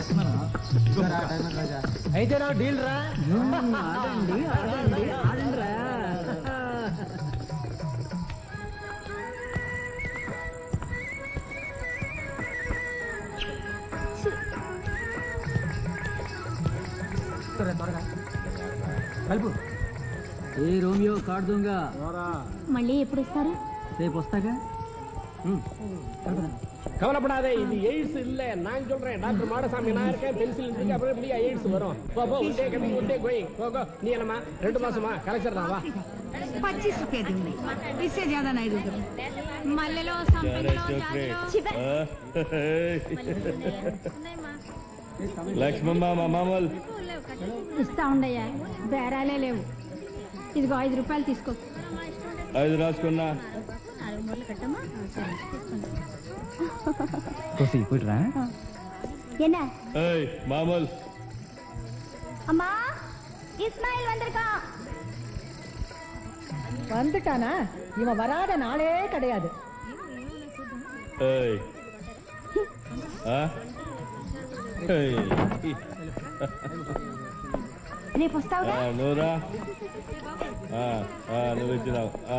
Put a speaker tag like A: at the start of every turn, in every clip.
A: అయితే నా డీల్ రా
B: ఆడండి ఆడండి ఆడండిరా
A: కలుపు
B: ఏ రోమియో కార్డు దొంగ
C: మళ్ళీ ఎప్పుడు ఇస్తారు
B: రేపు వస్తాగా
D: கவலைப்படாதே இது எய்ட்ஸ் இல்ல நான் சொல்றேன் டாக்டர் மாடசாமி நான் இருக்கேன் பென்சில் இருக்கு அப்புறம் எப்படி எய்ட்ஸ் வரும் போ போ உண்டே கம்மி உண்டே கோயிங் போ கோ நீ என்னமா ரெண்டு மாசமா கலெக்டர் தான் வா
E: पच्चीस रुपया दूंगी इससे ज्यादा नहीं दूंगी
C: మల్లెలో సంపెంగలో జాజిలో
F: లక్ష్మమ్మ మా మామూలు
C: ఇస్తా ఉండయ్యా బేరాలే లేవు ఇదిగో ఐదు రూపాయలు తీసుకో
F: ఐదు రాసుకున్నా
C: నాలుగు మూరలు కట్టమ్మా సరే తీసుకోండి
B: కోసి పోయిట్రా
C: என்ன
F: ఏయ్ మామూలు
C: அம்மா இஸ்மாயில் வந்திருக்கான்
G: வந்துட்டானா இவன் வராத நாளே கிடையாது
F: ఏయ్ ఆ? ఏయ్.
C: రేపు వస్తావుగా
F: ఆ, నువ్వురా ఆ, ఆ, నువ్వు ఇచ్చినావు ఆ.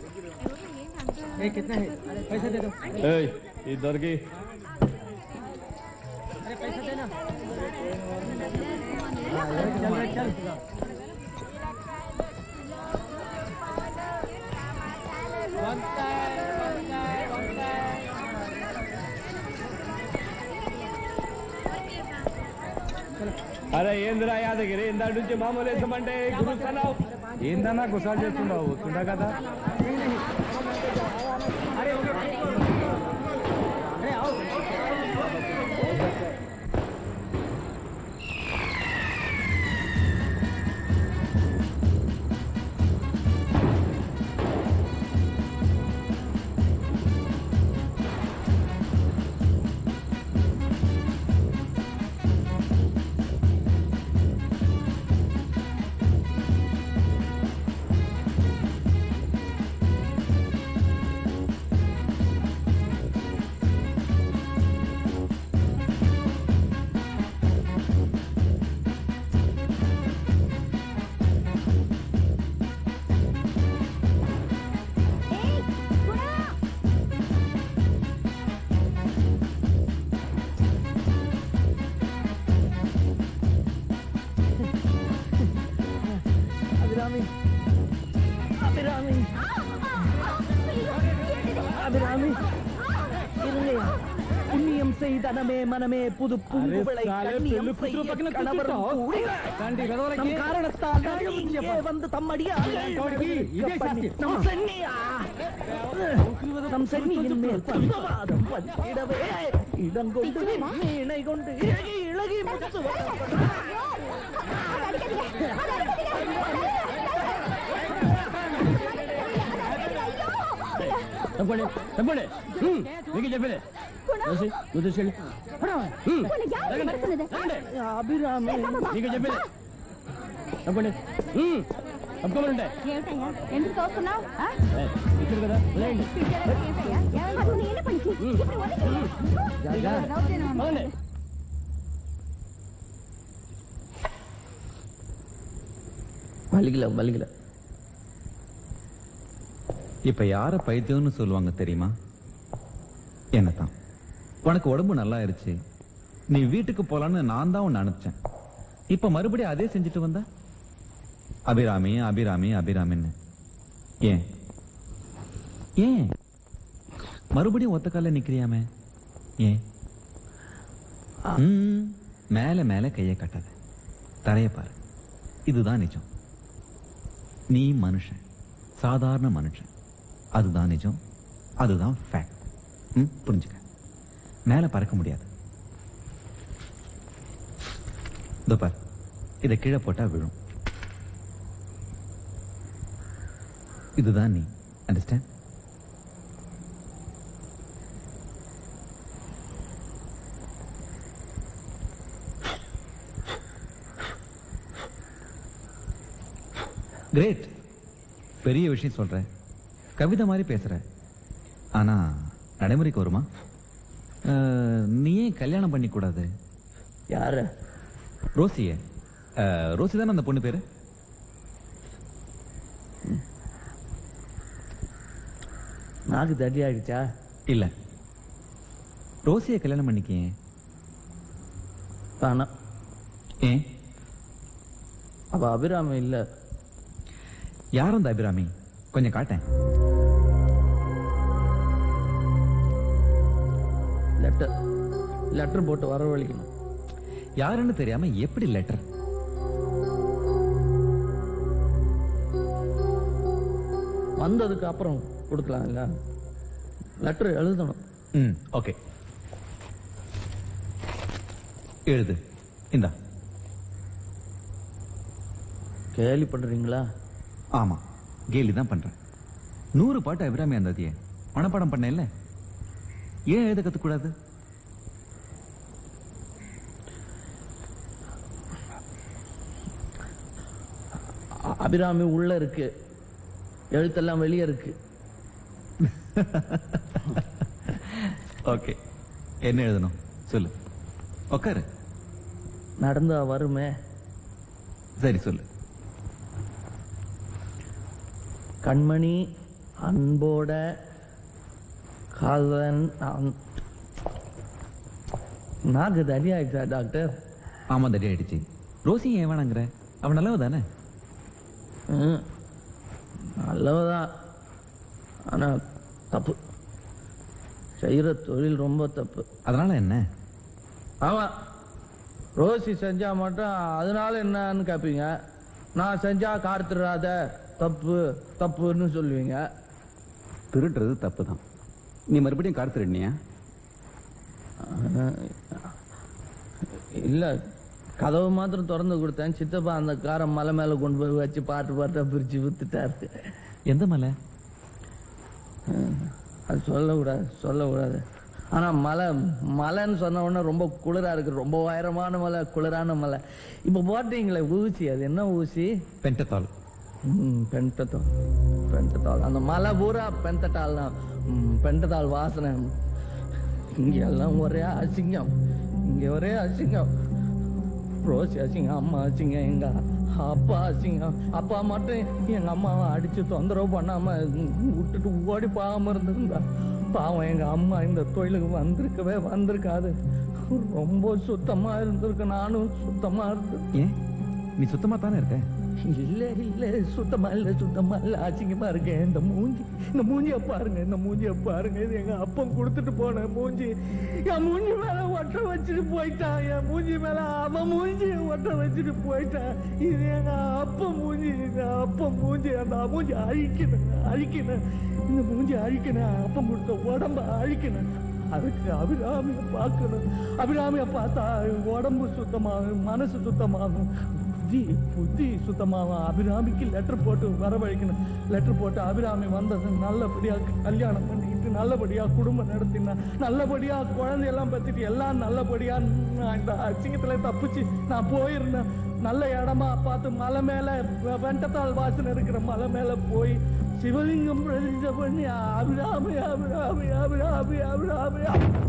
A: ఏ కిतना है पैसा दे दो
F: ఏయ్ ఇది దొరికి
A: अरे पैसा देना चल रे चल
F: అరే ఏందిరా యాదగిరి ఇందా నుంచి మామూలు వేసామంటే గురుస్తున్నావు ఏందన్నా గుసాలు చేస్తున్నావు వస్తుందా కదా
A: अरे आओ
C: ஏய் குணா
B: அபிராமி அபிராமி அபிராமி இருங்கய்யா புண்ணியம் செய்தனமே மனமே புது பூங்குவளை கண்ணியம் செய்ய கணவரும் கூடி நம் காரணத்தால் நான் இங்கே வந்து தம்மடியால் நம் சென்னியா நம் சென்னியின் மேல் பந்தவாதம் வந்திடவே இடங்கொண்டு மீனை கொண்டு இழகி இழகி முத்து
D: తప్పండి తప్పండి మీకు చెప్పలే నువ్వు తీసుకెళ్ళి
C: உன்னை யாரு மறுத்துனது
B: அபிராமி
D: నీకు చెప్పలే తప్పండి తప్పుకోమంటే
C: ఏమిటయ్యా ఎందుకు తోస్తున్నావు
D: ఇక్కడ కదా వదిలేయండి
C: అది உன்னை என்ன பண்ணிச்சு இப்படி உதைக்கிறீங்க?
D: పదండి
B: மல்லிகல மல்லிகல
H: இப்ப யார பைத்தியம்னு சொல்லுவாங்க தெரியுமா என்னதான் உனக்கு உடம்பு நல்லா ஆயிருச்சு நீ வீட்டுக்கு போலான்னு நான் தான் உன்னை அனுப்பிச்சேன் இப்ப மறுபடியும் அதே செஞ்சுட்டு வந்த அபிராமி அபிராமி அபிராமின்னு ஏன் ஏன் மறுபடியும் ஒத்த கால நிக்கிறியாமே ஏன் ம், மேல மேல கைய கட்டாத தரைய பாரு இதுதான் நிஜம் நீ மனுஷன் சாதாரண மனுஷன் அதுதான் நிஜம் அதுதான் ஃபேக்ட் ம் புரிஞ்சுக்க மேல பறக்க முடியாது இதோ பார் இதை கீழே போட்டா விழும் இதுதான் நீ அண்டர்ஸ்டாண்ட் கிரேட் பெரிய விஷயம் சொல்ற கவிதை மாதிரி பேசுற ஆனா நடைமுறைக்கு வருமா அஹ், நீ ஏன் கல்யாணம் பண்ணி கூடாது
B: யாரு
H: ரோசியே அஹ், ரோசி தானே அந்த பொண்ணு பேரு
B: நாக்கு தட்டி ஆயிடுச்சா
H: இல்ல ரோசியை கல்யாணம் பண்ணிக்கேன்
B: வேணாம்
H: ஏன்
B: அவ அபிராமி இல்ல
H: யார் அந்த அபிராமி கொஞ்சம் காட்டேன்
B: லெட்டர் லெட்டர் போட்டு வரவழைக்கணும்
H: யாருன்னு தெரியாம எப்படி லெட்டர்
B: வந்ததுக்கு அப்புறம் கொடுக்கலாம் இல்ல லெட்டர் எழுதணும்
H: ம் ஓகே எழுது இந்தா
B: கேலி பண்றீங்களா
H: ஆமா கேலி தான் பண்றேன் நூறு பாட்டு அபிராமி அந்தாதிய மனப்பாடம் பண்ண இல்ல ஏன் எழுத கத்துக்கூடாது
B: அ- அபிராமி உள்ள இருக்கு எழுத்தெல்லாம் வெளியே இருக்கு
H: ஓகே என்ன எழுதணும் சொல்லு உக்காரு
B: நடந்தா வருமே
H: சரி சொல்லு
B: கண்மணி அன்போட காதலன் நான்- நாக்கு தடி ஆயிடுச்சா டாக்டர்
H: ஆமா தடி ஆயிடுச்சு ரோசி ஏன் வேணாங்கிற அவன் நல்லவ தானே
B: ம், நல்லவதான் ஆனா தப்பு செய்யற தொழில் ரொம்ப தப்பு
H: அதனால என்ன
B: ஆமா ரோசி செஞ்சா மட்டும் அதனால என்னன்னு கேப்பீங்க நான் செஞ்சா கார்த்திராத தப்பு தப்புன்னு சொல்லுவீங்க
F: திருடுறது தப்பு தான் நீ மறுபடியும் கார் திருடினியா
B: இல்ல கதவு மாத்திரம் திறந்து கொடுத்தேன் சித்தப்பா அந்த காரை மலை மேல கொண்டு போய் வச்சு பாட்டு பாட்டா பிரிச்சு வித்துட்டாரு
H: எந்த மலை
B: அது சொல்லக்கூடாது சொல்லக்கூடாது ஆனா மலை மலைன்னு சொன்ன உடனே ரொம்ப குளிரா இருக்கு ரொம்ப உயரமான மலை குளிரான மலை இப்ப போட்டீங்களே ஊசி அது என்ன ஊசி
H: பென்டத்தால்
B: ம், பென்டதால் பென்டதால் அந்த மலை பூரா பென்டதால் தான் ம், பென்டதால் வாசனை இங்க எல்லாம் ஒரே அசிங்கம் இங்க ஒரே அசிங்கம் ரோசி அசிங்கம் அம்மா அசிங்கம் எங்க அப்பா அசிங்கம் அப்பா மட்டும் எங்க அம்மாவை அடிச்சு தொந்தரவு பண்ணாம விட்டுட்டு ஓடி போகாம இருந்திருந்தா பாவம் எங்க அம்மா இந்த தொழிலுக்கு வந்திருக்கவே வந்திருக்காது ரொம்ப சுத்தமா இருந்திருக்கு நானும் சுத்தமா இருந்து
H: ஏன் நீ சுத்தமா தானே இருக்க
B: இல்ல இல்ல சுத்தமா இல்ல சுத்தமா இல்ல அசிங்கமா இருக்கேன் இந்த மூஞ்சி இந்த மூஞ்சிய பாருங்க இந்த மூஞ்சிய பாருங்க இது எங்க அப்பன் கொடுத்துட்டு போன மூஞ்சி என் மூஞ்சி மேல ஒட்ட வச்சுட்டு போயிட்டான் என் மூஞ்சி மேல அவன் மூஞ்சி ஒட்ட வச்சுட்டு போயிட்டான் இது எங்க அப்பா மூஞ்சி எங்க அப்பா மூஞ்சி அந்த மூஞ்சி அழிக்கணும் அழிக்கணும் இந்த மூஞ்சி அழிக்கணும் அப்பன் கொடுத்த உடம்ப அழிக்கணும் அதுக்கு அபிராமிய பார்க்கணும் அபிராமிய பார்த்தா உடம்பு சுத்தமாகும் மனசு சுத்தமாகும் புத்தி புத்தி சுத்தமாகும் அபிராமிக்கு லெட்டர் போட்டு வரவழைக்கணும் லெட்டர் போட்டு அபிராமி வந்தது நல்லபடியா கல்யாணம் பண்ணிக்கிட்டு நல்லபடியா குடும்பம் நடத்தினா நல்லபடியா குழந்தையெல்லாம் பத்திட்டு எல்லாம் நல்லபடியா நான் இந்த அசிங்கத்துல தப்பிச்சு நான் போயிருந்தேன் நல்ல இடமா பார்த்து மலை மேல வெ- வெண்டத்தாள் வாசனை இருக்கிற மலை மேல போய் சிவலிங்கம் பிரதிஷ்டை பண்ணி அபிராமி அபிராமி அபிராமி அபிராமி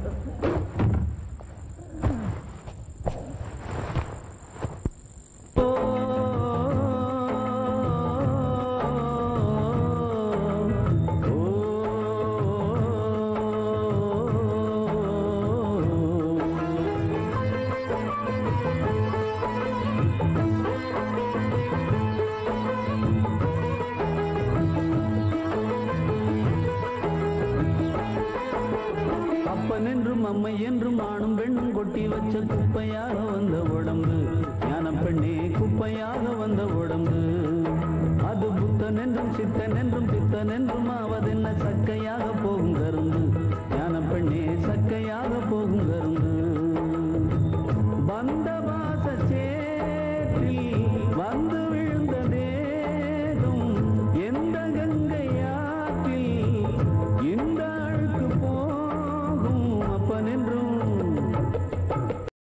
I: அப்பன் என்றும் அம்மை என்றும் ஆணும் பெண்ணும் கொட்டி வச்ச குப்பையாக வந்த உடம்பு ஞான பெண்ணே குப்பையாக வந்த உடம்பு அது புத்தன் என்றும் சித்தன் என்றும் பித்தன் என்றும் ஆவதே